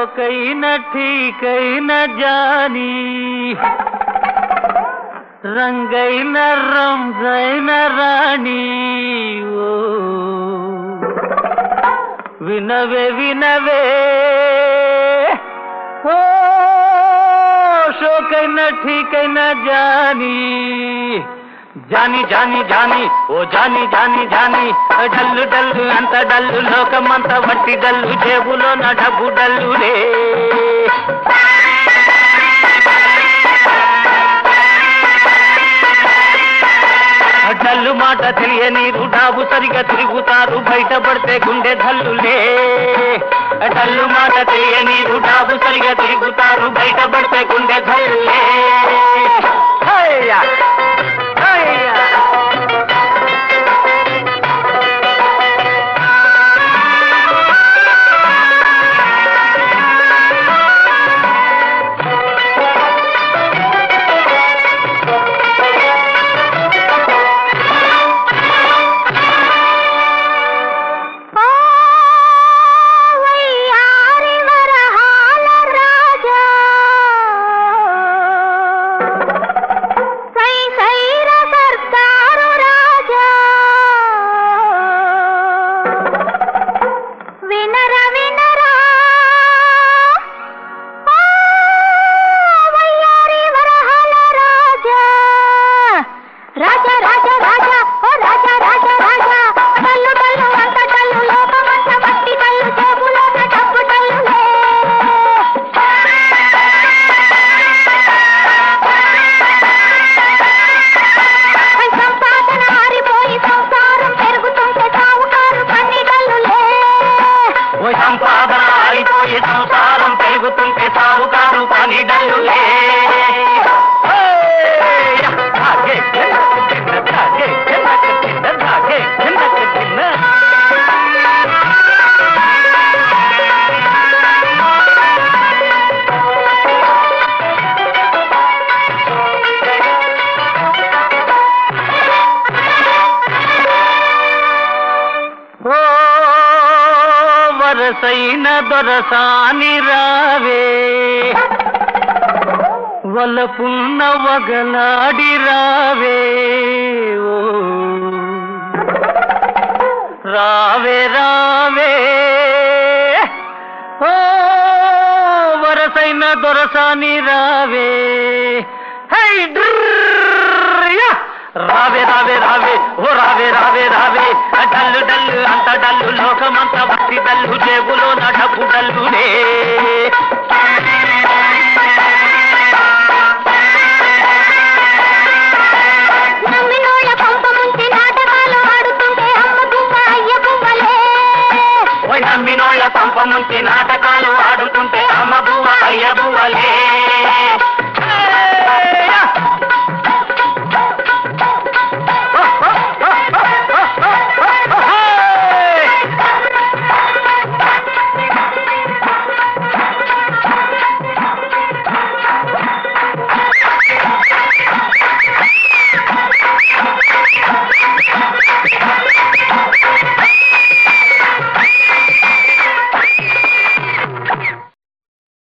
शोकैन ठीकैन जानी రంగైన రంజైన రాణి ఓ వినవే వినవే ఓ షోకైన ఠీకైన జాని జాని జాని జాని ఓ జాని జాని జాని డల్లు డల్లు అంత డల్లు లోకమంత వట్టి డల్లు జేబులో నా డబ్బు డల్లు రే డల్లు మాట తెలియని రుడాబు సరిగా తిరుగుతారు బయటపడితే గుండె ధల్లులే డల్లు మాట తెలియని రుడాబు సరిగా తిరుగుతారు బయటపడితే గుండె ధల్లులే హయ్యా! హయ్యా! ఓ వయ్యారి వరహాల రాజా సై సైర సర్దారు రాజా వినర వినరా ఓ వయ్యారి వరహాల రాజా రాజా రాజా రాజా ఓ రాజా రాజా రాజా కల్లు కల్లు అంత కల్లు లోకమంత మట్టి కల్లు జేబులో డబ్బు కల్లులే సంపాదన ఆరిపోయి సంసారం పెరుగుతుంటే సావుకారు పన్ని కల్లులే ఓ సంపాదన అయిపోయి సంసారం పెరుగుతుంటే సాగుకారు పని డల్లులే హయ్యా! ధాగే కిందకు తిన్న, ధాగే కిందకు తిన్న, ధాగే కిందకు తిన్న. ఓ వరసైన దొరసాని రావే వలపున్న వగలాడి రావే ఓ రావే రావే ఓ వరసైన దొరసాని రావే హై డ్రయ్యా! రావే రావే రావే ఓ రావే రావే రావే ఆ డల్లు డల్లు అంత డల్లు లోకమంత భక్తి డల్లు జేబులో నా డబ్బు డల్లునే నమ్మినోళ్ళ పంప ముంచి నాటకాలు ఆడుతుంటే అమ్మ గుమ్మ అయ్య గుమ్మలే ఓ నమ్మినోళ్ళ పంప ముంచి నాట